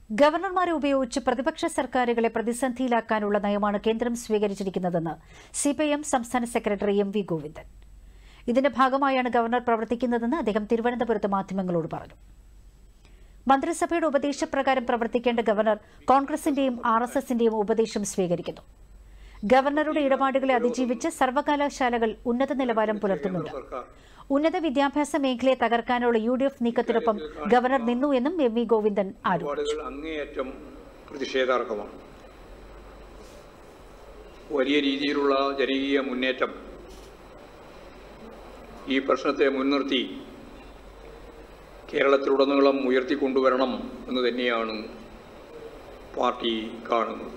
ഗവർണർമാരെ ഉപയോഗിച്ച് പ്രതിപക്ഷ സർക്കാരുകളെ പ്രതിസന്ധിയിലാക്കാനുള്ള നയമാണ് കേന്ദ്രം സ്വീകരിച്ചിരിക്കുന്നതെന്ന് സിപിഐഎം സംസ്ഥാന സെക്രട്ടറി എം വി ഗോവിന്ദൻ ഇതിന്റെ ഭാഗമായാണ് ഗവർണർ പ്രവർത്തിക്കുന്നതെന്ന് അദ്ദേഹം തിരുവനന്തപുരത്ത് മാധ്യമങ്ങളോട് പറഞ്ഞു മന്ത്രിസഭയുടെ ഉപദേശപ്രകാരം പ്രവർത്തിക്കേണ്ട ഗവർണർ കോൺഗ്രസിന്റെയും ആർ എസ് എസിന്റെയും ഉപദേശം സ്വീകരിക്കുന്നു ഗവർണറുടെ ഇടപാടുകളെ അതിജീവിച്ച് സർവകലാശാലകൾ ഉന്നത നിലവാരം പുലർത്തുന്നുണ്ട് ഉന്നത വിദ്യാഭ്യാസ മേഖലയെ തകർക്കാനുള്ള യു ഡി എഫ് നീക്കത്തിനൊപ്പം ഗവർണർ നിന്നു എന്നും എം വി ഗോവിന്ദൻ ആരോപിച്ചു നിലപാടുകൾ അങ്ങേയറ്റം പ്രതിഷേധാർഹമാണ് വലിയ രീതിയിലുള്ള ജനകീയ മുന്നേറ്റം ഈ പ്രശ്നത്തെ മുൻനിർത്തി കേരളത്തിലുടനീളം ഉയർത്തിക്കൊണ്ടുവരണം എന്ന് തന്നെയാണ് പാർട്ടി കാണുന്നത്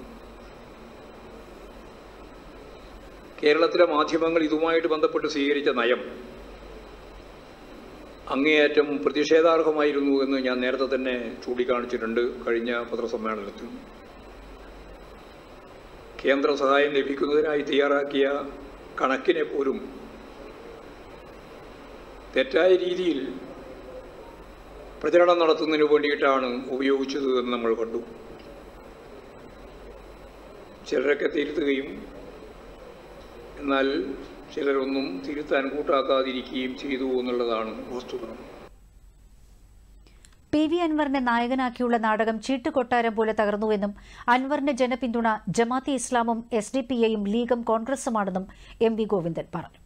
കേരളത്തിലെ മാധ്യമങ്ങൾ ഇതുമായിട്ട് ബന്ധപ്പെട്ട് സ്വീകരിച്ച നയം അങ്ങേയറ്റം പ്രതിഷേധാർഹമായിരുന്നു എന്ന് ഞാൻ നേരത്തെ തന്നെ ചൂണ്ടിക്കാണിച്ചിട്ടുണ്ട് കഴിഞ്ഞ പത്രസമ്മേളനത്തിൽ കേന്ദ്ര സഹായം ലഭിക്കുന്നതിനായി തയ്യാറാക്കിയ കണക്കിനെ പോലും തെറ്റായ രീതിയിൽ പ്രചരണം നടത്തുന്നതിന് വേണ്ടിയിട്ടാണ് ഉപയോഗിച്ചത് എന്ന് നമ്മൾ കണ്ടു ചിലരൊക്കെ തിരുത്തുകയും എന്നാൽ ചിലരൊന്നും തിരുത്താൻ കൂട്ടാക്കാതിരിക്കുകയും ചെയ്തു എന്നുള്ളതാണ് വസ്തുത പി വി അൻവറിനെ നായകനാക്കിയുള്ള നാടകം ചീട്ടുകൊട്ടാരം പോലെ തകർന്നുവെന്നും അൻവറിന്റെ ജനപിന്തുണ ജമാഅത്തെ ഇസ്ലാമും എസ് ഡി പി ഐയും ലീഗും കോൺഗ്രസുമാണെന്നും എം വി ഗോവിന്ദൻ പറഞ്ഞു